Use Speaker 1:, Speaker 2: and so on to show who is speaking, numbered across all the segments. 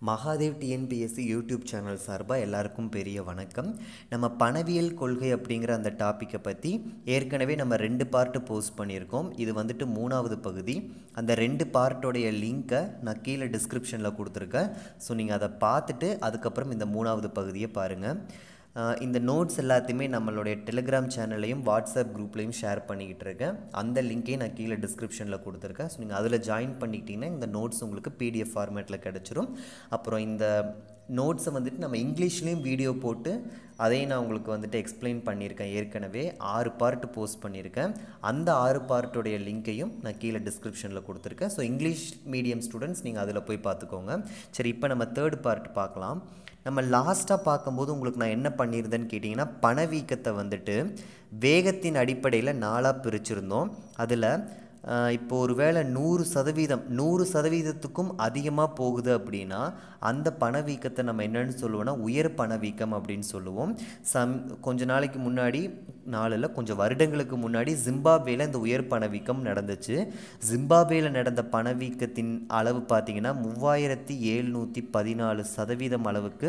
Speaker 1: Mahadev TNPSC YouTube channel சார்பாக எல்லாருக்கும் பெரிய வணக்கம் நம்ம பணவியல் கொள்கை அப்படிங்கிற அந்த டாப்பிக்கை பற்றி ஏற்கனவே நம்ம ரெண்டு பார்ட்டு போஸ்ட் பண்ணியிருக்கோம் இது வந்துட்டு மூணாவது பகுதி அந்த ரெண்டு பார்ட்டோடைய லிங்க்கை நான் கீழே டிஸ்கிரிப்ஷனில் கொடுத்துருக்கேன் ஸோ நீங்கள் அதை பார்த்துட்டு அதுக்கப்புறம் இந்த மூணாவது பகுதியை பாருங்கள் ஆஹ் இந்த நோட்ஸ் எல்லாத்தையுமே நம்மளுடைய டெலிகிராம் சேனல்லையும் வாட்ஸ்அப் குரூப்லையும் ஷேர் பண்ணிக்கிட்டு இருக்கேன் அந்த லிங்க்கையும் நான் கீழே டிஸ்கிரிப்ஷனில் கொடுத்துருக்கேன் ஸோ நீங்கள் அதில் ஜாயின் பண்ணிக்கிட்டீங்கன்னா இந்த நோட்ஸ் உங்களுக்கு பிடிஎஃப் ஃபார்மேட்டில் கிடச்சிரும் அப்புறம் இந்த நோட்ஸை வந்துட்டு நம்ம இங்கிலீஷ்லேயும் வீடியோ போட்டு அதையும் நான் உங்களுக்கு வந்துட்டு எக்ஸ்பிளைன் பண்ணியிருக்கேன் ஏற்கனவே ஆறு பார்ட் போஸ்ட் பண்ணியிருக்கேன் அந்த ஆறு பார்ட்டுடைய லிங்க்கையும் நான் கீழே டிஸ்கிரிப்ஷனில் கொடுத்துருக்கேன் ஸோ இங்கிலீஷ் மீடியம் ஸ்டூடெண்ட்ஸ் நீங்கள் அதில் போய் பார்த்துக்கோங்க சரி இப்போ நம்ம தேர்ட் பார்ட் பார்க்கலாம் நம்ம லாஸ்ட்டாக பார்க்கும்போது உங்களுக்கு நான் என்ன பண்ணியிருந்தேன்னு கேட்டிங்கன்னா பணவீக்கத்தை வந்துட்டு வேகத்தின் அடிப்படையில் நாளாக பிரிச்சிருந்தோம் அதில் இப்போ ஒரு வேளை நூறு சதவீதம் நூறு சதவீதத்துக்கும் அதிகமாக போகுது அப்படின்னா அந்த பணவீக்கத்தை நம்ம என்னென்னு சொல்லுவோம்னா உயர் பணவீக்கம் அப்படின்னு சொல்லுவோம் சம் கொஞ்ச நாளைக்கு முன்னாடி நாளில் கொஞ்சம் வருடங்களுக்கு முன்னாடி ஜிம்பாப்வேல இந்த உயர் பணவீக்கம் நடந்துச்சு ஜிம்பாப்வேல நடந்த பணவீக்கத்தின் அளவு பார்த்திங்கன்னா மூவாயிரத்தி எழுநூற்றி பதினாலு சதவீதம் அளவுக்கு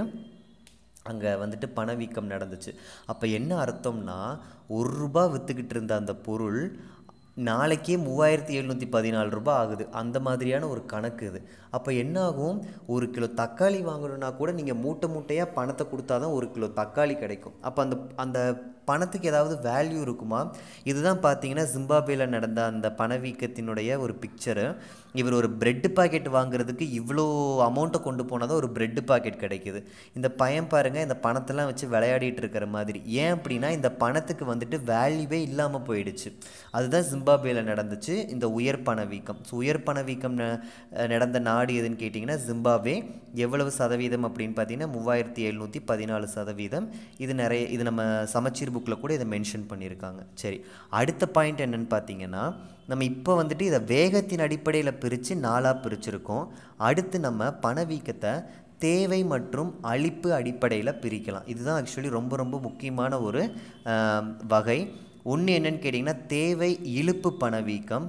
Speaker 1: அங்கே வந்துட்டு பணவீக்கம் நடந்துச்சு அப்போ என்ன அர்த்தம்னா ஒரு ரூபா விற்றுக்கிட்டு இருந்த அந்த பொருள் நாளைக்கே மூவாயிரத்தி எழுநூற்றி பதினாலு ரூபாய் ஆகுது அந்த மாதிரியான ஒரு கணக்கு இது அப்போ என்ன ஆகும் ஒரு கிலோ தக்காளி வாங்கணுன்னா கூட நீங்கள் மூட்டை மூட்டையாக பணத்தை கொடுத்தா தான் ஒரு கிலோ தக்காளி கிடைக்கும் அப்போ அந்த அந்த பணத்துக்கு ஏதாவது வேல்யூ இருக்குமா இதுதான் பார்த்தீங்கன்னா ஜிம்பாப்வேல நடந்த அந்த பணவீக்கத்தினுடைய ஒரு பிக்சரு இவர் ஒரு பிரெட் பாக்கெட் வாங்குறதுக்கு இவ்வளோ அமௌண்ட்டை கொண்டு போனால் தான் ஒரு பிரெட் பாக்கெட் கிடைக்குது இந்த பையன் பாருங்கள் இந்த பணத்தெல்லாம் வச்சு விளையாடிட்டு இருக்கிற மாதிரி ஏன் அப்படின்னா இந்த பணத்துக்கு வந்துட்டு வேல்யூவே இல்லாமல் போயிடுச்சு அதுதான் ஜிம்பாப்வேல நடந்துச்சு இந்த உயர் பணவீக்கம் ஸோ உயர் பணவீக்கம் ந- நடந்த நாடு எதுன்னு கேட்டிங்கன்னா ஜிம்பாப்வே எவ்வளவு சதவீதம் அப்படின்னு பார்த்தீங்கன்னா மூவாயிரத்தி எழுநூற்றி பதினாலு சதவீதம் இது நிறைய இது நம்ம சமச்சீர் புக்கில் கூட இதை மென்ஷன் பண்ணியிருக்காங்க சரி அடுத்த பாயிண்ட் என்னன்னு பார்த்தீங்கன்னா நம்ம இப்போ வந்துட்டு இதை வேகத்தின் அடிப்படையில் பிரித்து நாலாக பிரிச்சிருக்கோம் அடுத்து நம்ம பணவீக்கத்தை தேவை மற்றும் அளிப்பு அடிப்படையில் பிரிக்கலாம் இதுதான் ஆக்சுவலி ரொம்ப ரொம்ப முக்கியமான ஒரு ஆம், வகை ஒன்று என்னன்னு கேட்டிங்கன்னா தேவை இழுப்பு பணவீக்கம்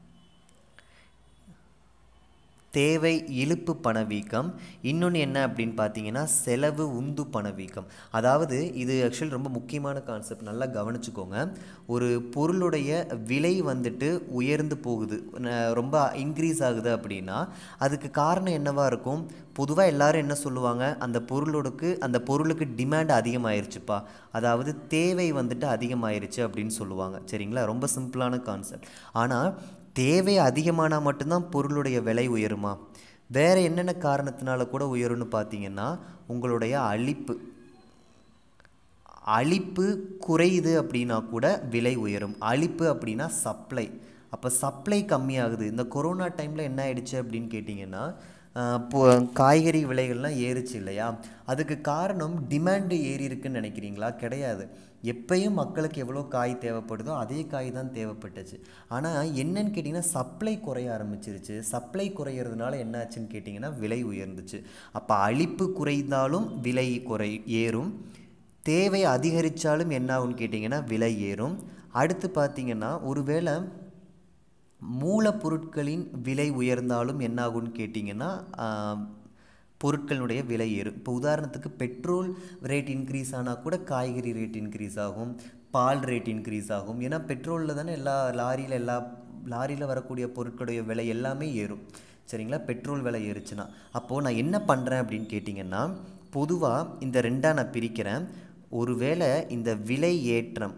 Speaker 1: தேவை இழுப்பு பணவீக்கம் இன்னொன்று என்ன அப்படின்னு பார்த்தீங்கன்னா செலவு உந்து பணவீக்கம் அதாவது இது ஆக்சுவலி ரொம்ப முக்கியமான கான்செப்ட் நல்லா கவனிச்சுக்கோங்க ஒரு பொருளுடைய விலை வந்துட்டு உயர்ந்து போகுது ந- ரொம்ப இன்க்ரீஸ் ஆகுது அப்படின்னா அதுக்கு காரணம் என்னவா இருக்கும் பொதுவாக எல்லாரும் என்ன சொல்லுவாங்க அந்த பொருளோடுக்கு அந்த பொருளுக்கு டிமாண்ட் அதிகமாயிருச்சுப்பா அதாவது தேவை வந்துட்டு அதிகமாயிருச்சு அப்படின்னு சொல்லுவாங்க சரிங்களா ரொம்ப சிம்பிளான கான்செப்ட் ஆனால் தேவை அதிகமானால் மட்டும்தான் பொருளுடைய விலை உயருமா வேறு என்னென்ன காரணத்தினால கூட உயரும்னு பார்த்தீங்கன்னா உங்களுடைய அளிப்பு அளிப்பு குறையுது அப்படின்னா கூட விலை உயரும் அளிப்பு அப்படின்னா சப்ளை அப்போ சப்ளை கம்மியாகுது இந்த கொரோனா டைமில் என்ன ஆயிடுச்சு அப்படின்னு கேட்டிங்கன்னா ஆஹ் இப்போ காய்கறி விலைகள்லாம் ஏறுச்சு இல்லையா அதுக்கு காரணம் டிமாண்டு ஏறி இருக்குன்னு நினைக்கிறீங்களா கிடையாது எப்பயும் மக்களுக்கு எவ்வளோ காய் தேவைப்படுதோ அதே காய் தான் தேவைப்பட்டுச்சு ஆனால் என்னன்னு கேட்டிங்கன்னா சப்ளை குறைய ஆரம்பிச்சிருச்சு சப்ளை குறையிறதுனால என்ன ஆச்சுன்னு கேட்டிங்கன்னா விலை உயர்ந்துச்சு அப்போ அளிப்பு குறைந்தாலும் விலை குறை ஏறும் தேவை அதிகரித்தாலும் என்ன ஆகும்னு கேட்டிங்கன்னா விலை ஏறும் அடுத்து பார்த்தீங்கன்னா ஒருவேளை மூலப்பொருட்களின் விலை உயர்ந்தாலும் என்ன ஆகும்னு கேட்டிங்கன்னா ஆஹ், பொருட்களுடைய விலை ஏறும் இப்போ உதாரணத்துக்கு பெட்ரோல் ரேட் இன்க்ரீஸ் ஆனால் கூட காய்கறி ரேட் இன்க்ரீஸ் ஆகும் பால் ரேட் இன்க்ரீஸ் ஆகும் ஏன்னா பெட்ரோலில் தானே எல்லா லாரியில் எல்லா லாரியில் வரக்கூடிய பொருட்களுடைய விலை எல்லாமே ஏறும் சரிங்களா பெட்ரோல் விலை ஏறுச்சுன்னா அப்போது நான் என்ன பண்ணுறேன் அப்படின்னு கேட்டிங்கன்னா பொதுவாக இந்த ரெண்டாக நான் பிரிக்கிறேன் ஒருவேளை இந்த விலை ஏற்றம்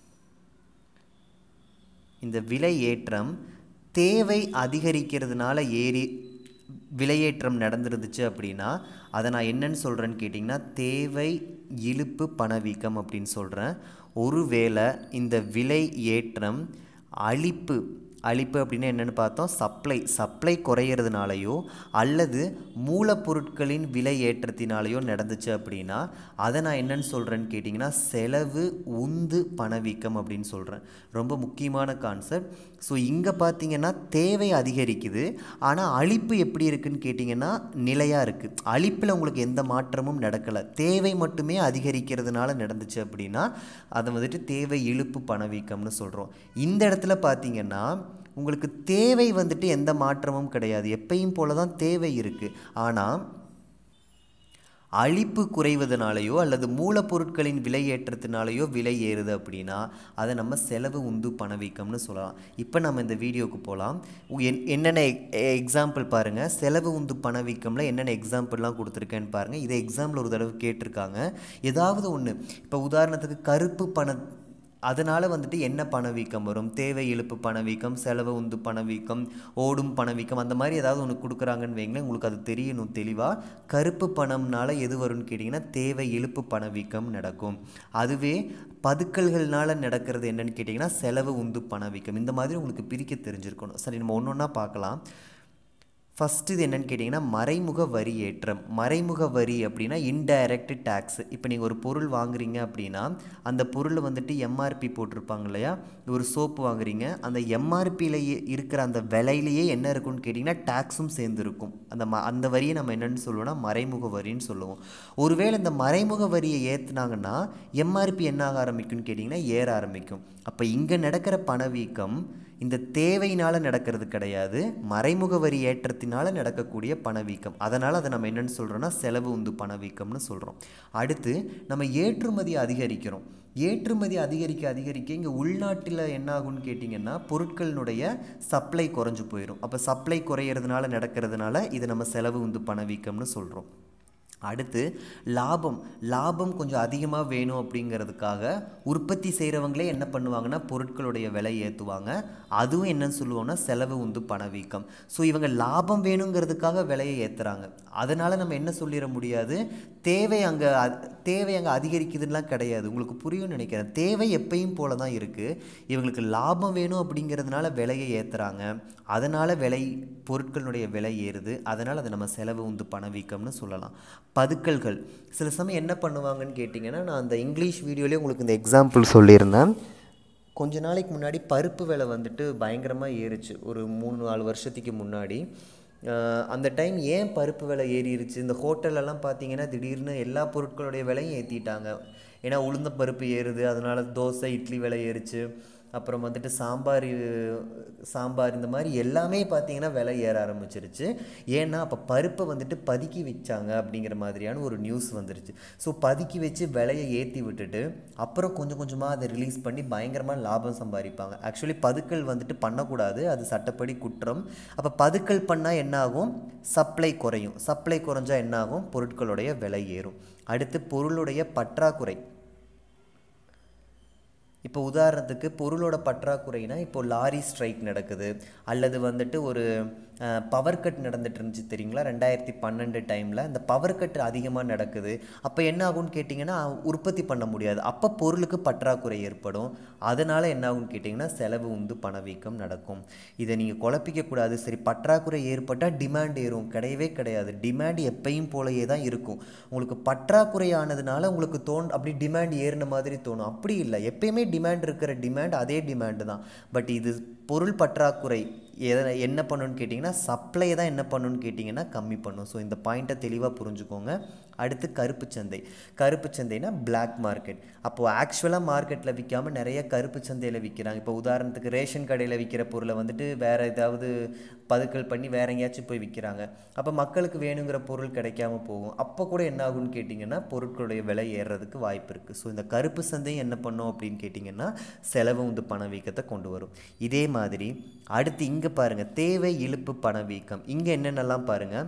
Speaker 1: இந்த விலை ஏற்றம் தேவை அதிகரிக்கிறதுனால ஏறி விலையேற்றம் நடந்துருந்துச்சு அப்படின்னா அதை நான் என்னன்னு சொல்கிறேன்னு கேட்டிங்கன்னா தேவை இழுப்பு பணவீக்கம் அப்படின்னு சொல்கிறேன் ஒருவேளை இந்த விலை ஏற்றம் அளிப்பு அளிப்பு அப்படின்னா என்னென்னு பார்த்தோம் சப்ளை சப்ளை குறையிறதுனாலையோ அல்லது மூலப்பொருட்களின் விலை ஏற்றத்தினாலேயோ நடந்துச்சு அப்படின்னா அதை நான் என்னன்னு சொல்கிறேன்னு கேட்டிங்கன்னா செலவு உந்து பணவீக்கம் அப்படின்னு சொல்கிறேன் ரொம்ப முக்கியமான கான்செப்ட் ஸோ இங்கே பார்த்தீங்கன்னா தேவை அதிகரிக்குது ஆனால் அளிப்பு எப்படி இருக்குன்னு கேட்டிங்கன்னா நிலையாக இருக்குது அளிப்பில் உங்களுக்கு எந்த மாற்றமும் நடக்கலை தேவை மட்டுமே அதிகரிக்கிறதுனால நடந்துச்சு அப்படின்னா அதை வந்துட்டு தேவை இழுப்பு பணவீக்கம்னு சொல்கிறோம் இந்த இடத்துல பார்த்தீங்கன்னா உங்களுக்கு தேவை வந்துட்டு எந்த மாற்றமும் கிடையாது எப்பயும் போல தான் தேவை இருக்குது ஆனால் அழிப்பு குறைவதனாலேயோ அல்லது மூலப்பொருட்களின் விலை ஏற்றத்தினாலேயோ விலை ஏறுது அப்படின்னா அதை நம்ம செலவு உந்து பணவீக்கம்னு சொல்லலாம் இப்போ நம்ம இந்த வீடியோவுக்கு போகலாம் என்னென்ன எக்ஸாம்பிள் பாருங்கள் செலவு உந்து பணவீக்கமில் என்னென்ன எக்ஸாம்பிள்லாம் கொடுத்துருக்கேன்னு பாருங்கள் இதை எக்ஸாம்பிள் ஒரு தடவை கேட்டிருக்காங்க ஏதாவது ஒன்று இப்போ உதாரணத்துக்கு கருப்பு பண அதனால் வந்துட்டு என்ன பணவீக்கம் வரும் தேவை இழுப்பு பணவீக்கம் செலவு உந்து பணவீக்கம் ஓடும் பணவீக்கம் அந்த மாதிரி ஏதாவது ஒன்று கொடுக்குறாங்கன்னு வைங்களேன் உங்களுக்கு அது தெரியணும் தெளிவாக கருப்பு பணம்னால எது வரும்னு கேட்டிங்கன்னா தேவை இழுப்பு பணவீக்கம் நடக்கும் அதுவே பதுக்கல்கள்னால நடக்கிறது என்னன்னு கேட்டிங்கன்னா செலவு உந்து பணவீக்கம் இந்த மாதிரி உங்களுக்கு பிரிக்க தெரிஞ்சிருக்கணும் சரி நம்ம ஒன்று ஒன்றா பார்க்கலாம் ஃபஸ்ட்டு இது என்னென்னு கேட்டிங்கன்னா மறைமுக வரி ஏற்றம் மறைமுக வரி அப்படின்னா இன்டைரக்ட் டேக்ஸ் இப்போ நீங்கள் ஒரு பொருள் வாங்குறீங்க அப்படின்னா அந்த பொருள் வந்துட்டு எம்ஆர்பி போட்டிருப்பாங்க இல்லையா ஒரு சோப்பு வாங்குறீங்க அந்த எம்ஆர்பியிலேயே இருக்கிற அந்த விலையிலேயே என்ன இருக்குன்னு கேட்டிங்கன்னா டேக்ஸும் சேர்ந்துருக்கும் அந்த ம அந்த வரியை நம்ம என்னென்னு சொல்லுவோம்னா மறைமுக வரின்னு சொல்லுவோம் ஒருவேளை இந்த மறைமுக வரியை ஏற்றுனாங்கன்னா எம்ஆர்பி என்ன ஆக ஆரம்பிக்கும்னு கேட்டிங்கன்னா ஏற ஆரம்பிக்கும் அப்போ இங்கே நடக்கிற பணவீக்கம் இந்த தேவையினால் நடக்கிறது கிடையாது மறைமுக வரி ஏற்றத்தினால் நடக்கக்கூடிய பணவீக்கம் அதனால் அதை நம்ம என்னென்னு சொல்கிறோன்னா செலவு உந்து பணவீக்கம்னு சொல்கிறோம் அடுத்து நம்ம ஏற்றுமதி அதிகரிக்கிறோம் ஏற்றுமதி அதிகரிக்க அதிகரிக்க இங்கே உள்நாட்டில் என்ன ஆகும்னு கேட்டிங்கன்னா பொருட்களினுடைய சப்ளை குறைஞ்சு போயிடும் அப்போ சப்ளை குறையிறதுனால நடக்கிறதுனால இதை நம்ம செலவு உந்து பணவீக்கம்னு சொல்கிறோம் அடுத்து லாபம் லாபம் கொஞ்சம் அதிகமாக வேணும் அப்படிங்கிறதுக்காக உற்பத்தி செய்கிறவங்களே என்ன பண்ணுவாங்கன்னா பொருட்களுடைய விலை ஏற்றுவாங்க அதுவும் என்னன்னு சொல்லுவோம்னா செலவு உந்து பணவீக்கம் ஸோ இவங்க லாபம் வேணுங்கிறதுக்காக விலையை ஏற்றுறாங்க அதனால் நம்ம என்ன சொல்லிட முடியாது தேவை அங்கே தேவை அங்கே அதிகரிக்குதுலாம் கிடையாது உங்களுக்கு புரியும்னு நினைக்கிறேன் தேவை எப்பயும் போல தான் இருக்குது இவங்களுக்கு லாபம் வேணும் அப்படிங்கிறதுனால விலையை ஏற்றுறாங்க அதனால் விலை பொருட்களுடைய விலை ஏறுது அதனால் அதை நம்ம செலவு உந்து பணவீக்கம்னு சொல்லலாம் பதுக்கல்கள் சில சமயம் என்ன பண்ணுவாங்கன்னு கேட்டிங்கன்னா நான் அந்த இங்கிலீஷ் வீடியோலேயே உங்களுக்கு இந்த எக்ஸாம்பிள் சொல்லியிருந்தேன் கொஞ்ச நாளைக்கு முன்னாடி பருப்பு விலை வந்துட்டு பயங்கரமாக ஏறுச்சு ஒரு மூணு நாலு வருஷத்துக்கு முன்னாடி அந்த டைம் ஏன் பருப்பு விலை ஏறிடுச்சு இந்த ஹோட்டலெல்லாம் பார்த்தீங்கன்னா திடீர்னு எல்லா பொருட்களுடைய விலையும் ஏற்றிட்டாங்க ஏன்னா உளுந்த பருப்பு ஏறுது அதனால் தோசை இட்லி விலை ஏறுச்சு அப்புறம் வந்துட்டு சாம்பார் சாம்பார் இந்த மாதிரி எல்லாமே பார்த்தீங்கன்னா விலை ஏற ஆரம்பிச்சிருச்சு ஏன்னா அப்போ பருப்பை வந்துட்டு பதுக்கி வச்சாங்க அப்படிங்கிற மாதிரியான ஒரு நியூஸ் வந்துருச்சு ஸோ பதுக்கி வச்சு விலையை ஏற்றி விட்டுட்டு அப்புறம் கொஞ்சம் கொஞ்சமாக அதை ரிலீஸ் பண்ணி பயங்கரமாக லாபம் சம்பாதிப்பாங்க ஆக்சுவலி பதுக்கல் வந்துட்டு பண்ணக்கூடாது அது சட்டப்படி குற்றம் அப்போ பதுக்கல் பண்ணால் என்ன ஆகும் சப்ளை குறையும் சப்ளை குறைஞ்சா என்ன ஆகும் பொருட்களுடைய விலை ஏறும் அடுத்து பொருளுடைய பற்றாக்குறை இப்போ உதாரணத்துக்கு பொருளோட பற்றாக்குறைனா இப்போ லாரி ஸ்ட்ரைக் நடக்குது அல்லது வந்துட்டு ஒரு பவர் கட் நடந்துட்டு இருந்துச்சு தெரியுங்களா ரெண்டாயிரத்தி பன்னெண்டு டைமில் இந்த பவர் கட் அதிகமாக நடக்குது அப்போ என்ன ஆகும்னு கேட்டிங்கன்னா உற்பத்தி பண்ண முடியாது அப்போ பொருளுக்கு பற்றாக்குறை ஏற்படும் அதனால் என்ன ஆகும்னு கேட்டிங்கன்னா செலவு உந்து பணவீக்கம் நடக்கும் இதை நீங்கள் குழப்பிக்கக்கூடாது சரி பற்றாக்குறை ஏற்பட்டால் டிமாண்ட் ஏறும் கிடையவே கிடையாது டிமாண்ட் எப்பயும் போலயே தான் இருக்கும் உங்களுக்கு பற்றாக்குறை ஆனதுனால உங்களுக்கு தோன் அப்படி டிமாண்ட் ஏறின மாதிரி தோணும் அப்படி இல்லை எப்பயுமே டிமாண்ட் இருக்கிற டிமாண்ட் அதே டிமாண்டு தான் பட் இது பொருள் பற்றாக்குறை எதை என்ன பண்ணணும்னு கேட்டிங்கன்னா சப்ளை தான் என்ன பண்ணணும்னு கேட்டிங்கன்னா கம்மி பண்ணும் ஸோ இந்த பாயிண்ட்டை தெளிவாக புரிஞ்சுக்கோங்க அடுத்து கருப்பு சந்தை கருப்பு சந்தைனா பிளாக் மார்க்கெட் அப்போது ஆக்சுவலாக மார்க்கெட்டில் விற்காமல் நிறைய கருப்பு சந்தையில் விற்கிறாங்க இப்போ உதாரணத்துக்கு ரேஷன் கடையில் விற்கிற பொருளை வந்துட்டு வேறு ஏதாவது பதுக்கல் பண்ணி வேற எங்கேயாச்சும் போய் விற்கிறாங்க அப்போ மக்களுக்கு வேணுங்கிற பொருள் கிடைக்காம போகும் அப்போ கூட என்ன ஆகும்னு கேட்டிங்கன்னா பொருட்களுடைய விலை ஏறுறதுக்கு வாய்ப்பு இருக்குது ஸோ இந்த கருப்பு சந்தையும் என்ன பண்ணும் அப்படின்னு கேட்டிங்கன்னா செலவு வந்து பணவீக்கத்தை கொண்டு வரும் இதே மாதிரி அடுத்து இங்கே பாருங்கள் தேவை இழுப்பு பணவீக்கம் இங்கே என்னென்னலாம் பாருங்கள்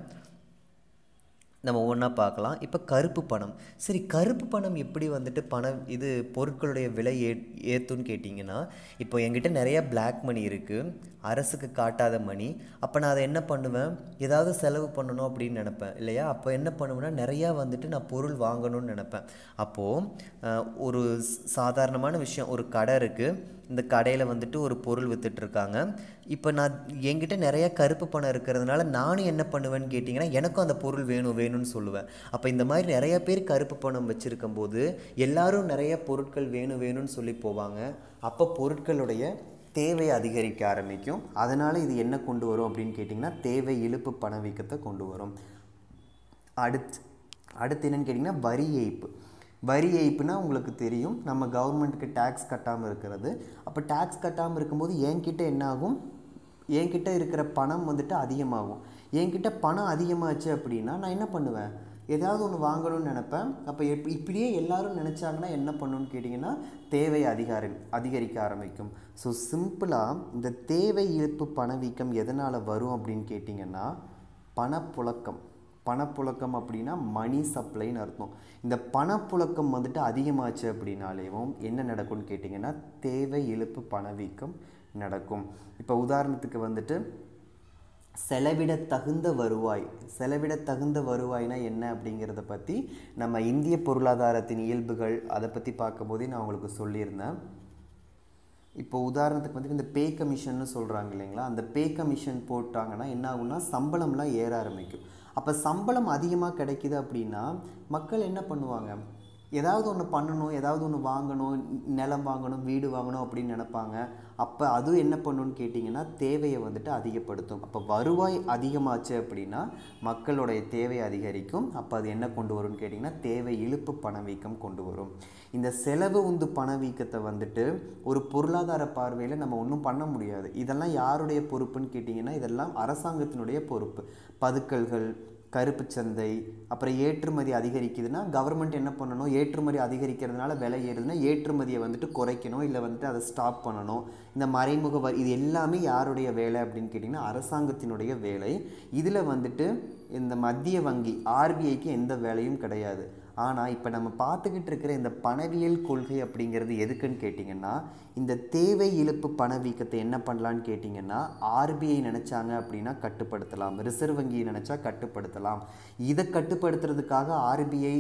Speaker 1: நம்ம ஒவ்வொன்றா பார்க்கலாம் இப்போ கருப்பு பணம் சரி கருப்பு பணம் எப்படி வந்துட்டு பணம் இது பொருட்களுடைய விலை ஏ ஏற்றுன்னு கேட்டிங்கன்னா இப்போ என்கிட்ட நிறைய பிளாக் மணி இருக்குது அரசுக்கு காட்டாத மணி அப்போ நான் அதை என்ன பண்ணுவேன் ஏதாவது செலவு பண்ணணும் அப்படின்னு நினப்பேன் இல்லையா அப்போ என்ன பண்ணுவேன்னா நிறையா வந்துட்டு நான் பொருள் வாங்கணும்னு நினப்பேன் அப்போது ஒரு சாதாரணமான விஷயம் ஒரு கடை இருக்குது இந்த கடையில் வந்துட்டு ஒரு பொருள் விற்றுட்ருக்காங்க இப்போ நான் என்கிட்ட நிறைய கருப்பு பணம் இருக்கிறதுனால நானும் என்ன பண்ணுவேன்னு கேட்டிங்கன்னா எனக்கும் அந்த பொருள் வேணும் வேணும்னு சொல்லுவேன் அப்போ இந்த மாதிரி நிறைய பேர் கருப்பு பணம் வச்சுருக்கும் போது எல்லாரும் நிறைய பொருட்கள் வேணும் வேணும்னு சொல்லி போவாங்க அப்போ பொருட்களுடைய தேவை அதிகரிக்க ஆரம்பிக்கும் அதனால் இது என்ன கொண்டு வரும் அப்படின்னு கேட்டிங்கன்னா தேவை இழுப்பு பணவீக்கத்தை கொண்டு வரும் அடுத்து அடுத்து என்னென்னு கேட்டிங்கன்னா வரி ஏய்ப்பு வரி ஏய்ப்புனா உங்களுக்கு தெரியும் நம்ம கவர்மெண்ட்டுக்கு டேக்ஸ் கட்டாமல் இருக்கிறது அப்போ டேக்ஸ் கட்டாமல் இருக்கும்போது என்கிட்ட என்ன ஆகும் என்கிட்ட இருக்கிற பணம் வந்துட்டு அதிகமாகும் என்கிட்ட பணம் அதிகமாச்சு அப்படின்னா நான் என்ன பண்ணுவேன் ஏதாவது ஒன்று வாங்கணும்னு நினைப்பேன் அப்போ எப் இப்படியே எல்லாரும் நினச்சாங்கன்னா என்ன பண்ணணும்னு கேட்டிங்கன்னா தேவை அதிகாரி அதிகரிக்க ஆரம்பிக்கும் ஸோ சிம்பிளாக இந்த தேவை இழப்பு பணவீக்கம் எதனால் வரும் அப்படின்னு கேட்டிங்கன்னா பணப்புழக்கம் பணப்புழக்கம் அப்படின்னா மணி சப்ளைன்னு அர்த்தம் இந்த பணப்புழக்கம் வந்துட்டு அதிகமாச்சு அப்படின்னாலேவும் என்ன நடக்கும்னு கேட்டிங்கன்னா தேவை இழுப்பு பணவீக்கம் நடக்கும் இப்போ உதாரணத்துக்கு வந்துட்டு செலவிட தகுந்த வருவாய் செலவிட தகுந்த வருவாய்னா என்ன அப்படிங்கிறத பற்றி நம்ம இந்திய பொருளாதாரத்தின் இயல்புகள் அதை பற்றி பார்க்கும்போதே நான் உங்களுக்கு சொல்லியிருந்தேன் இப்போ உதாரணத்துக்கு வந்துட்டு இந்த பே கமிஷன்னு சொல்கிறாங்க இல்லைங்களா அந்த பே கமிஷன் போட்டாங்கன்னா என்ன ஆகும்னா சம்பளம்லாம் ஏற ஆரம்பிக்கும் அப்போ சம்பளம் அதிகமாக கிடைக்குது அப்படின்னா மக்கள் என்ன பண்ணுவாங்க ஏதாவது ஒன்று பண்ணணும் ஏதாவது ஒன்று வாங்கணும் நிலம் வாங்கணும் வீடு வாங்கணும் அப்படின்னு நினைப்பாங்க அப்போ அதுவும் என்ன பண்ணுன்னு கேட்டிங்கன்னா தேவையை வந்துட்டு அதிகப்படுத்தும் அப்போ வருவாய் அதிகமாச்சு அப்படின்னா மக்களுடைய தேவை அதிகரிக்கும் அப்போ அது என்ன கொண்டு வரும்னு கேட்டிங்கன்னா தேவை இழுப்பு பணவீக்கம் கொண்டு வரும் இந்த செலவு உந்து பணவீக்கத்தை வந்துட்டு ஒரு பொருளாதார பார்வையில் நம்ம ஒன்றும் பண்ண முடியாது இதெல்லாம் யாருடைய பொறுப்புன்னு கேட்டிங்கன்னா இதெல்லாம் அரசாங்கத்தினுடைய பொறுப்பு பதுக்கல்கள் கருப்பு சந்தை அப்புறம் ஏற்றுமதி அதிகரிக்குதுன்னா கவர்மெண்ட் என்ன பண்ணணும் ஏற்றுமதி அதிகரிக்கிறதுனால விலை ஏறுதுன்னா ஏற்றுமதியை வந்துட்டு குறைக்கணும் இல்லை வந்துட்டு அதை ஸ்டாப் பண்ணணும் இந்த மறைமுக வரி இது எல்லாமே யாருடைய வேலை அப்படின்னு கேட்டிங்கன்னா அரசாங்கத்தினுடைய வேலை இதில் வந்துட்டு இந்த மத்திய வங்கி ஆர்பிஐக்கு எந்த வேலையும் கிடையாது ஆனால் இப்போ நம்ம பார்த்துக்கிட்டு இருக்கிற இந்த பணவியல் கொள்கை அப்படிங்கிறது எதுக்குன்னு கேட்டிங்கன்னா இந்த தேவை இழுப்பு பணவீக்கத்தை என்ன பண்ணலான்னு கேட்டிங்கன்னா ஆர்பிஐ நினச்சாங்க அப்படின்னா கட்டுப்படுத்தலாம் ரிசர்வ் வங்கி நினச்சா கட்டுப்படுத்தலாம் இதை கட்டுப்படுத்துறதுக்காக ஆர்பிஐ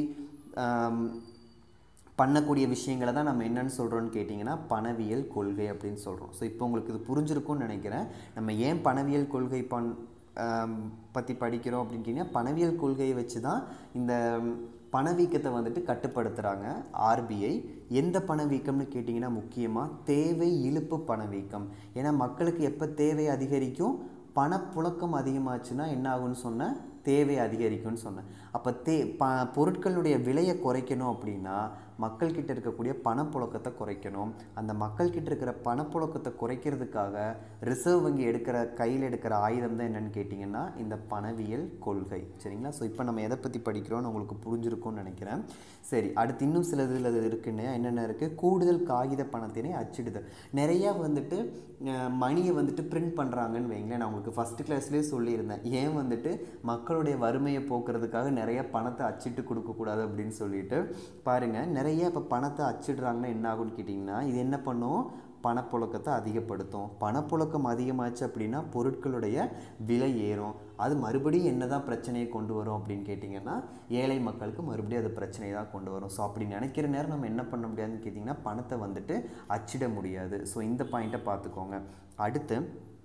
Speaker 1: பண்ணக்கூடிய விஷயங்களை தான் நம்ம என்னன்னு சொல்கிறோன்னு கேட்டிங்கன்னா பணவியல் கொள்கை அப்படின்னு சொல்கிறோம் ஸோ இப்போ உங்களுக்கு இது புரிஞ்சிருக்கும்னு நினைக்கிறேன் நம்ம ஏன் பணவியல் கொள்கை பண் பற்றி படிக்கிறோம் அப்படின்னு கேட்டிங்கன்னா பணவியல் கொள்கையை வச்சு தான் இந்த பணவீக்கத்தை வந்துட்டு கட்டுப்படுத்துகிறாங்க ஆர்பிஐ எந்த பணவீக்கம்னு கேட்டிங்கன்னா முக்கியமாக தேவை இழுப்பு பணவீக்கம் ஏன்னா மக்களுக்கு எப்போ தேவை அதிகரிக்கும் பணப்புழக்கம் அதிகமாச்சுன்னா என்ன ஆகும்னு சொன்னேன் தேவை அதிகரிக்கும்னு சொன்னேன் அப்போ தே ப பொருட்களுடைய விலையை குறைக்கணும் அப்படின்னா மக்கள்கிட்ட இருக்கக்கூடிய பணப்புழக்கத்தை குறைக்கணும் அந்த மக்கள்கிட்ட இருக்கிற பணப்புழக்கத்தை குறைக்கிறதுக்காக ரிசர்வ் வங்கி எடுக்கிற கையில் எடுக்கிற ஆயுதம் தான் என்னென்னு கேட்டிங்கன்னா இந்த பணவியல் கொள்கை சரிங்களா ஸோ இப்போ நம்ம எதை பற்றி படிக்கிறோம்னு உங்களுக்கு புரிஞ்சிருக்கும்னு நினைக்கிறேன் சரி அடுத்து இன்னும் சில இதில் இருக்குன்னு என்னென்ன இருக்குது கூடுதல் காகித பணத்தினை அச்சிடுதல் நிறையா வந்துட்டு மணியை வந்துட்டு பிரிண்ட் பண்ணுறாங்கன்னு வைங்களேன் நான் உங்களுக்கு ஃபஸ்ட்டு கிளாஸ்லேயே சொல்லியிருந்தேன் ஏன் வந்துட்டு மக்களுடைய வறுமையை போக்குறதுக்காக நிறைய பணத்தை அச்சிட்டு கொடுக்கக்கூடாது அப்படின்னு சொல்லிட்டு பாருங்கள் நிறைய இப்போ பணத்தை அச்சிடுறாங்கன்னா என்ன ஆகும்னு கேட்டிங்கன்னா இது என்ன பண்ணும் பணப்புழக்கத்தை அதிகப்படுத்தும் பணப்புழக்கம் அதிகமாச்சு அப்படின்னா பொருட்களுடைய விலை ஏறும் அது மறுபடியும் என்ன தான் பிரச்சனையை கொண்டு வரும் அப்படின்னு கேட்டிங்கன்னா ஏழை மக்களுக்கு மறுபடியும் அது பிரச்சனையை தான் கொண்டு வரும் ஸோ அப்படி நினைக்கிற நேரம் நம்ம என்ன பண்ண முடியாதுன்னு கேட்டிங்கன்னா பணத்தை வந்துட்டு அச்சிட முடியாது ஸோ இந்த பாயிண்ட்டை பார்த்துக்கோங்க அடுத்து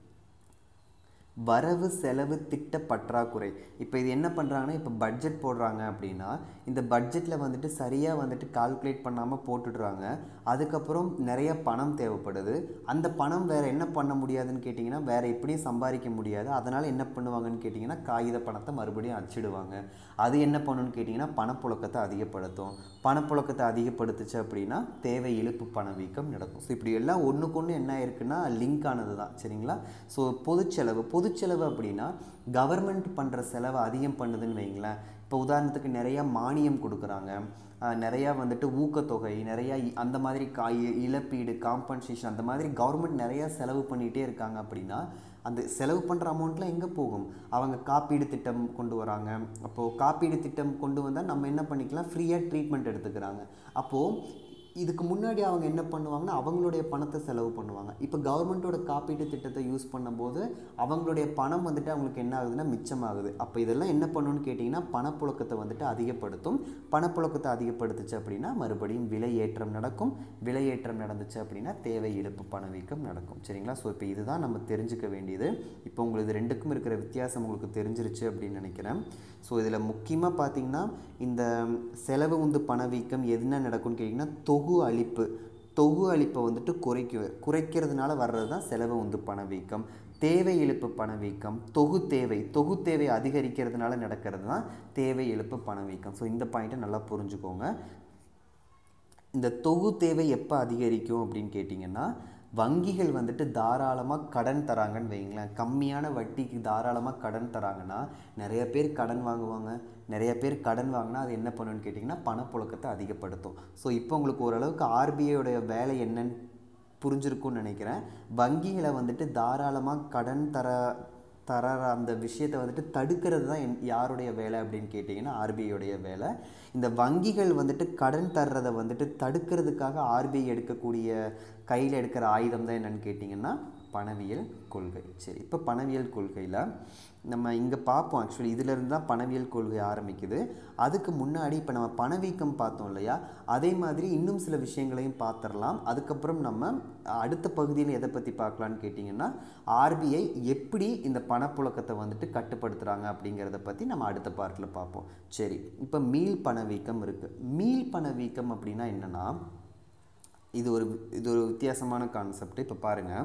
Speaker 1: வரவு செலவு திட்ட பற்றாக்குறை இப்போ இது என்ன பண்ணுறாங்கன்னா இப்போ பட்ஜெட் போடுறாங்க அப்படின்னா இந்த பட்ஜெட்டில் வந்துட்டு சரியாக வந்துட்டு கால்குலேட் பண்ணாமல் போட்டுடுறாங்க அதுக்கப்புறம் நிறைய பணம் தேவைப்படுது அந்த பணம் வேறு என்ன பண்ண முடியாதுன்னு கேட்டிங்கன்னா வேறு எப்படியும் சம்பாதிக்க முடியாது அதனால் என்ன பண்ணுவாங்கன்னு கேட்டிங்கன்னா காகித பணத்தை மறுபடியும் அச்சிடுவாங்க அது என்ன பண்ணுன்னு கேட்டிங்கன்னா பணப்புழக்கத்தை அதிகப்படுத்தும் பணப்புழக்கத்தை அதிகப்படுத்துச்சு அப்படின்னா தேவை இழுப்பு பணவீக்கம் நடக்கும் ஸோ இப்படி எல்லாம் ஒன்றுக்கு ஒன்று என்ன இருக்குன்னா லிங்க் ஆனது தான் சரிங்களா ஸோ பொதுச்செலவு பொதுச்செலவு அப்படின்னா கவர்மெண்ட் பண்ணுற செலவை அதிகம் பண்ணுதுன்னு வைங்களேன் இப்போ உதாரணத்துக்கு நிறையா மானியம் கொடுக்குறாங்க நிறையா வந்துட்டு ஊக்கத்தொகை நிறையா அந்த மாதிரி கா இழப்பீடு காம்பன்சேஷன் அந்த மாதிரி கவர்மெண்ட் நிறையா செலவு பண்ணிகிட்டே இருக்காங்க அப்படின்னா அந்த செலவு பண்ணுற அமௌண்ட்லாம் எங்கே போகும் அவங்க காப்பீடு திட்டம் கொண்டு வராங்க அப்போது காப்பீடு திட்டம் கொண்டு வந்தால் நம்ம என்ன பண்ணிக்கலாம் ஃப்ரீயாக ட்ரீட்மெண்ட் எடுத்துக்கிறாங்க அப்போது இதுக்கு முன்னாடி அவங்க என்ன பண்ணுவாங்கன்னா அவங்களுடைய பணத்தை செலவு பண்ணுவாங்க இப்போ கவர்மெண்ட்டோட காப்பீட்டு திட்டத்தை யூஸ் பண்ணும்போது அவங்களுடைய பணம் வந்துட்டு அவங்களுக்கு என்ன ஆகுதுன்னா மிச்சமாகுது அப்போ இதெல்லாம் என்ன பண்ணணும்னு கேட்டிங்கன்னா பணப்புழக்கத்தை வந்துட்டு அதிகப்படுத்தும் பணப்புழக்கத்தை அதிகப்படுத்துச்சு அப்படின்னா மறுபடியும் விலை ஏற்றம் நடக்கும் விலை ஏற்றம் நடந்துச்சு அப்படின்னா தேவை இழப்பு பணவீக்கம் நடக்கும் சரிங்களா ஸோ இப்போ இதுதான் நம்ம தெரிஞ்சுக்க வேண்டியது இப்போ உங்களுக்கு ரெண்டுக்கும் இருக்கிற வித்தியாசம் உங்களுக்கு தெரிஞ்சிருச்சு அப்படின்னு நினைக்கிறேன் ஸோ இதில் முக்கியமாக பார்த்தீங்கன்னா இந்த செலவு உந்து பணவீக்கம் என்ன நடக்கும்னு கேட்டிங்கன்னா தொகு அழிப்பு தொகு அழிப்பை வந்துட்டு குறைக்க குறைக்கிறதுனால வர்றது தான் செலவு உந்து பணவீக்கம் தேவை இழப்பு பணவீக்கம் தொகு தேவை தொகு தேவை அதிகரிக்கிறதுனால நடக்கிறது தான் தேவை இழப்பு பணவீக்கம் ஸோ இந்த பாயிண்ட்டை நல்லா புரிஞ்சுக்கோங்க இந்த தொகு தேவை எப்போ அதிகரிக்கும் அப்படின்னு கேட்டிங்கன்னா வங்கிகள் வந்துட்டு தாராளமாக கடன் தராங்கன்னு வைங்களேன் கம்மியான வட்டிக்கு தாராளமாக கடன் தராங்கன்னா நிறைய பேர் கடன் வாங்குவாங்க நிறைய பேர் கடன் வாங்கினா அது என்ன பண்ணுன்னு கேட்டிங்கன்னா பணப்புழக்கத்தை அதிகப்படுத்தும் ஸோ இப்போ உங்களுக்கு ஓரளவுக்கு ஆர்பிஐயோடைய வேலை என்னன்னு புரிஞ்சிருக்கும்னு நினைக்கிறேன் வங்கிகளை வந்துட்டு தாராளமாக கடன் தர தர அந்த விஷயத்தை வந்துட்டு தடுக்கிறது தான் என் யாருடைய வேலை அப்படின்னு கேட்டிங்கன்னா ஆர்பிஐயோடைய வேலை இந்த வங்கிகள் வந்துட்டு கடன் தர்றதை வந்துட்டு தடுக்கிறதுக்காக ஆர்பிஐ எடுக்கக்கூடிய கையில் எடுக்கிற ஆயுதம் தான் என்னன்னு கேட்டிங்கன்னா பணவியல் கொள்கை சரி இப்போ பணவியல் கொள்கையில் நம்ம இங்கே பார்ப்போம் ஆக்சுவலி இதிலிருந்து தான் பணவியல் கொள்கை ஆரம்பிக்குது அதுக்கு முன்னாடி இப்போ நம்ம பணவீக்கம் பார்த்தோம் இல்லையா அதே மாதிரி இன்னும் சில விஷயங்களையும் பார்த்துடலாம் அதுக்கப்புறம் நம்ம அடுத்த பகுதியில் எதை பற்றி பார்க்கலான்னு கேட்டிங்கன்னா ஆர்பிஐ எப்படி இந்த பணப்புழக்கத்தை வந்துட்டு கட்டுப்படுத்துகிறாங்க அப்படிங்கிறத பற்றி நம்ம அடுத்த பார்ட்டில் பார்ப்போம் சரி இப்போ மீள் பணவீக்கம் இருக்குது மீள் பணவீக்கம் அப்படின்னா என்னென்னா இது ஒரு இது ஒரு வித்தியாசமான கான்செப்ட் இப்போ பாருங்கள்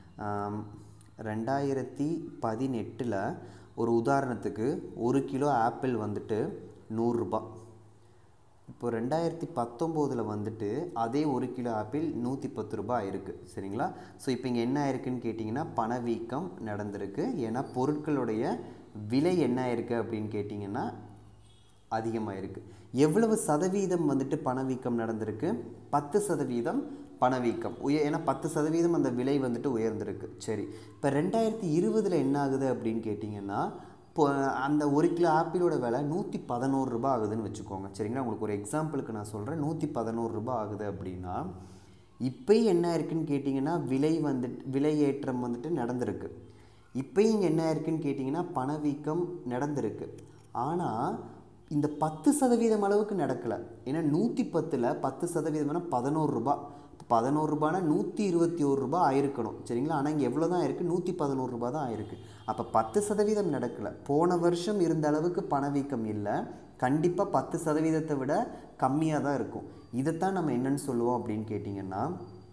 Speaker 1: ரெண்டாயிரத்தி பதினெட்டில் ஒரு உதாரணத்துக்கு ஒரு கிலோ ஆப்பிள் வந்துட்டு நூறுரூபா இப்போ ரெண்டாயிரத்தி பத்தொம்போதில் வந்துட்டு அதே ஒரு கிலோ ஆப்பிள் நூற்றி பத்து ரூபாய் இருக்குது சரிங்களா ஸோ இப்போ இங்கே என்ன ஆயிருக்குன்னு கேட்டிங்கன்னா பணவீக்கம் நடந்திருக்கு ஏன்னா பொருட்களுடைய விலை என்ன ஆயிருக்கு அப்படின்னு கேட்டிங்கன்னா அதிகமாக இருக்குது எவ்வளவு சதவீதம் வந்துட்டு பணவீக்கம் நடந்திருக்கு பத்து சதவீதம் பணவீக்கம் உய ஏன்னா பத்து சதவீதம் அந்த விலை வந்துட்டு உயர்ந்திருக்கு சரி இப்போ ரெண்டாயிரத்தி இருபதில் என்ன ஆகுது அப்படின்னு கேட்டிங்கன்னா இப்போ அந்த ஒரு கிலோ ஆப்பிளோட விலை நூற்றி பதினோரு ரூபாய் ஆகுதுன்னு வச்சுக்கோங்க சரிங்களா உங்களுக்கு ஒரு எக்ஸாம்பிளுக்கு நான் சொல்கிறேன் நூற்றி பதினோரு ரூபாய் ஆகுது அப்படின்னா இப்போயும் என்ன இருக்குன்னு கேட்டிங்கன்னா விலை வந்துட்டு விலை ஏற்றம் வந்துட்டு நடந்திருக்கு இப்போயும் இங்கே என்ன இருக்குன்னு கேட்டிங்கன்னா பணவீக்கம் நடந்திருக்கு ஆனால் இந்த பத்து சதவீதம் அளவுக்கு நடக்கலை ஏன்னா நூற்றி பத்தில் பத்து சதவீதம்னா பதினோரு ரூபாய் பதினோரு ரூபானா நூற்றி இருபத்தி ஒரு ரூபாய் ஆயிருக்கணும் சரிங்களா ஆனால் இங்கே எவ்வளோ தான் இருக்குது நூற்றி பதினோரு ரூபாய் தான் ஆயிருக்கு அப்போ பத்து சதவீதம் நடக்கலை போன வருஷம் இருந்த அளவுக்கு பணவீக்கம் இல்லை கண்டிப்பாக பத்து சதவீதத்தை விட கம்மியாக தான் இருக்கும் இதைத்தான் நம்ம என்னன்னு சொல்லுவோம் அப்படின்னு கேட்டிங்கன்னா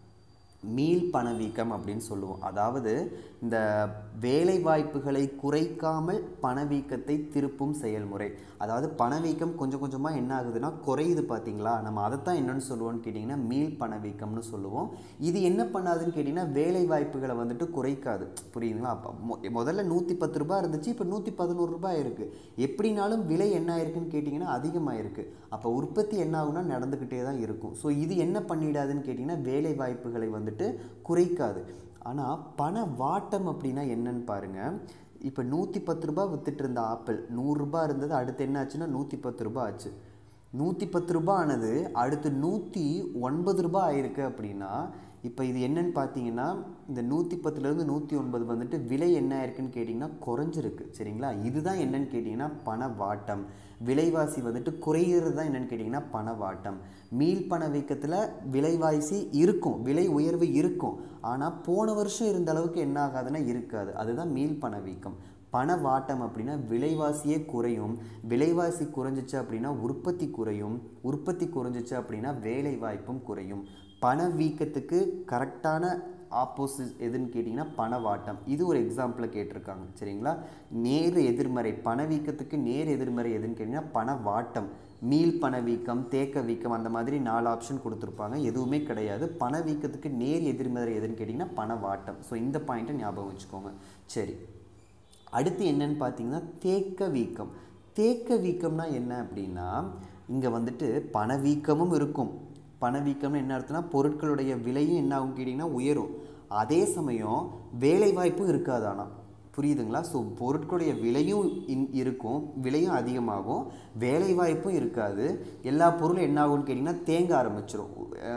Speaker 1: மீள் பணவீக்கம் அப்படின்னு சொல்லுவோம் அதாவது இந்த வேலை வாய்ப்புகளை குறைக்காமல் பணவீக்கத்தை திருப்பும் செயல்முறை அதாவது பணவீக்கம் கொஞ்சம் கொஞ்சமாக என்ன ஆகுதுன்னா குறையுது பார்த்தீங்களா நம்ம அதைத்தான் என்னன்னு சொல்லுவோம்னு கேட்டிங்கன்னா மீள் பணவீக்கம்னு சொல்லுவோம் இது என்ன பண்ணாதுன்னு கேட்டிங்கன்னா வேலை வாய்ப்புகளை வந்துட்டு குறைக்காது புரியுதுங்களா அப்போ மொ முதல்ல நூற்றி பத்து ரூபாய் இருந்துச்சு இப்போ நூற்றி பதினோரு ரூபாய் இருக்குது எப்படினாலும் விலை என்ன ஆயிருக்குன்னு கேட்டிங்கன்னா அதிகமாக இருக்குது அப்போ உற்பத்தி என்ன ஆகும்னா நடந்துக்கிட்டே தான் இருக்கும் ஸோ இது என்ன பண்ணிடாதுன்னு கேட்டிங்கன்னா வேலை வாய்ப்புகளை வந்துட்டு குறைக்காது ஆனால் பண வாட்டம் அப்படின்னா என்னன்னு பாருங்கள் இப்போ நூற்றி பத்து ரூபாய் வித்துட்டு இருந்த ஆப்பிள் நூறுரூபா இருந்தது அடுத்து என்ன ஆச்சுன்னா நூற்றி பத்து ரூபாய் ஆச்சு நூற்றி பத்து ரூபாய் ஆனது அடுத்து நூற்றி ஒன்பது ரூபாய் ஆயிருக்கு அப்படின்னா இப்போ இது என்னன்னு பார்த்தீங்கன்னா இந்த நூற்றி பத்துலேருந்து நூற்றி ஒன்பது வந்துட்டு விலை என்ன ஆயிருக்குன்னு கேட்டிங்கன்னா குறைஞ்சிருக்கு சரிங்களா இதுதான் என்னன்னு கேட்டிங்கன்னா பண வாட்டம் விலைவாசி வந்துட்டு குறையிறது தான் என்னன்னு கேட்டிங்கன்னா பண வாட்டம் மீள் பண வீக்கத்தில் விலைவாசி இருக்கும் விலை உயர்வு இருக்கும் ஆனால் போன வருஷம் இருந்த அளவுக்கு என்ன ஆகாதுன்னா இருக்காது அதுதான் மீள் பண வீக்கம் பண வாட்டம் அப்படின்னா விலைவாசியே குறையும் விலைவாசி குறைஞ்சிச்சு அப்படின்னா உற்பத்தி குறையும் உற்பத்தி குறைஞ்சிச்சு அப்படின்னா வேலை வாய்ப்பும் குறையும் பணவீக்கத்துக்கு கரெக்டான ஆப்போசிட் எதுன்னு கேட்டிங்கன்னா பணவாட்டம் இது ஒரு எக்ஸாம்பிளை கேட்டிருக்காங்க சரிங்களா நேர் எதிர்மறை பணவீக்கத்துக்கு நேர் எதிர்மறை எதுன்னு கேட்டிங்கன்னா பணவாட்டம் மீள் பணவீக்கம் தேக்க வீக்கம் அந்த மாதிரி நாலு ஆப்ஷன் கொடுத்துருப்பாங்க எதுவுமே கிடையாது பணவீக்கத்துக்கு நேர் எதிர்மறை எதுன்னு கேட்டிங்கன்னா பணவாட்டம் ஸோ இந்த பாயிண்ட்டை ஞாபகம் வச்சுக்கோங்க சரி அடுத்து என்னன்னு பார்த்தீங்கன்னா தேக்க வீக்கம் தேக்க வீக்கம்னா என்ன அப்படின்னா இங்கே வந்துட்டு பணவீக்கமும் இருக்கும் பணவீக்கம்னு என்ன அர்த்தம்னா பொருட்களுடைய விலையும் என்ன ஆகும் கேட்டிங்கன்னா உயரும் அதே சமயம் வேலைவாய்ப்பும் இருக்காது ஆனால் புரியுதுங்களா ஸோ பொருட்களுடைய விலையும் இன் இருக்கும் விலையும் அதிகமாகும் வேலைவாய்ப்பும் இருக்காது எல்லா பொருளும் என்ன ஆகும்னு கேட்டிங்கன்னா தேங்க ஆரம்பிச்சிடும்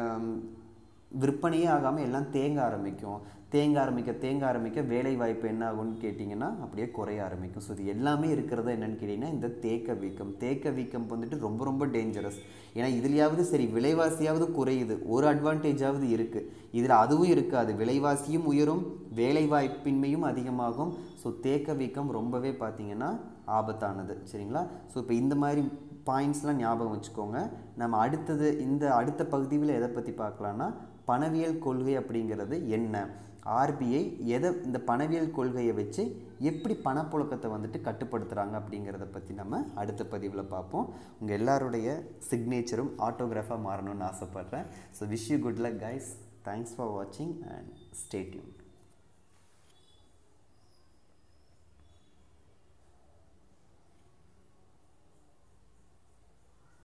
Speaker 1: விற்பனையே ஆகாமல் எல்லாம் தேங்க ஆரம்பிக்கும் தேங்க ஆரம்பிக்க தேங்க ஆரம்பிக்க வேலை வாய்ப்பு என்ன ஆகும்னு கேட்டிங்கன்னா அப்படியே குறைய ஆரம்பிக்கும் ஸோ இது எல்லாமே இருக்கிறது என்னன்னு கேட்டிங்கன்னா இந்த தேக்க வீக்கம் தேக்க வீக்கம் வந்துட்டு ரொம்ப ரொம்ப டேஞ்சரஸ் ஏன்னா இதுலையாவது சரி விலைவாசியாவது குறையுது ஒரு அட்வான்டேஜாவது இருக்குது இதில் அதுவும் இருக்காது விலைவாசியும் உயரும் வேலை வாய்ப்பின்மையும் அதிகமாகும் ஸோ தேக்க வீக்கம் ரொம்பவே பார்த்தீங்கன்னா ஆபத்தானது சரிங்களா ஸோ இப்போ இந்த மாதிரி பாயிண்ட்ஸ்லாம் ஞாபகம் வச்சுக்கோங்க நம்ம அடுத்தது இந்த அடுத்த பகுதியில் எதை பற்றி பார்க்கலான்னா பணவியல் கொள்கை அப்படிங்கிறது என்ன ஆர்பிஐ எதை இந்த பணவியல் கொள்கையை வச்சு எப்படி பணப்புழக்கத்தை வந்துட்டு கட்டுப்படுத்துகிறாங்க அப்படிங்கிறத பற்றி நம்ம அடுத்த பதிவில் பார்ப்போம் உங்கள் எல்லாருடைய சிக்னேச்சரும் ஆட்டோகிராஃபாக மாறணும்னு ஆசைப்பட்றேன் so wish you good luck guys
Speaker 2: thanks for வாட்சிங் அண்ட் ஸ்டே டியூன்